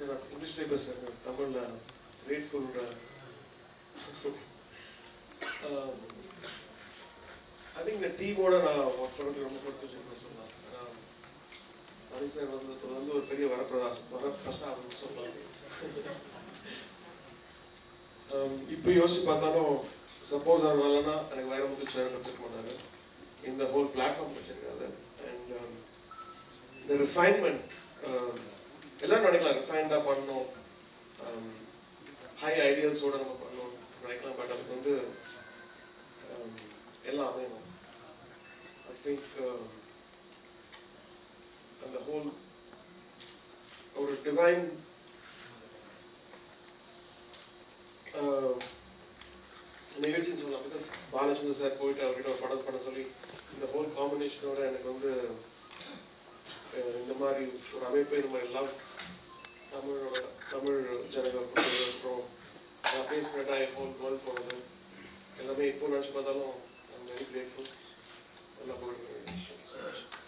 சரி நான் இங்கிலீஷ்லேயே பேசுகிறேன் தமிழில் கிரேட்ஃபுல் ஐ திங்க் இந்த டீமோட நான் ஒர்க் பண்ணுறது ரொம்ப கொடுத்து சொல்லணும் சொல்லலாம் ஏன்னா மணி சார் வந்து இது வந்து ஒரு பெரிய வரப்பிரதாசம் வரப்பிரசாதம்னு சொல்லலாம் Um, இப்போ யோசிச்சு பார்த்தாலும் சப்போஸ் அவர் வரலன்னா எனக்கு வைரமுத்து சார் வச்சிருக்க மாட்டாரு இந்த ஹோல் பிளாட்ஃபார்ம் வச்சிருக்காரு அண்ட் இந்த ரிஃபைன்மெண்ட் எல்லாரும் நினைக்கலாம் ரிஃபைண்டாக பண்ணணும் ஹை ஐடியல்ஸோட நம்ம பண்ணணும் நினைக்கலாம் பட் அதுக்கு வந்து um, எல்லாம் அமையணும் ஐ திங்க் அந்த ஹோல் ஒரு டிவைன் நிகழ்ச்சின்னு சொல்லலாம் பிகாஸ் பாலச்சந்தர் சார் போயிட்டு அவர்கிட்ட ஒரு படம் பண்ண சொல்லி இந்த ஹோல் காம்பினேஷனோட எனக்கு வந்து அஹ், இந்த மாதிரி ஒரு அமைப்பை நம்ம எல்லாம் தமிழோட தமிழ் ஜனங்கள் கொடுத்தது, அப்புறம் நான் பேசுகிற ஹோல் வேர்ல்ட் போனது எல்லாமே இப்போ நினச்சி பார்த்தாலும் ஐம் வெரி கிரேட்ஃபுல் நல்லா போயிட்டு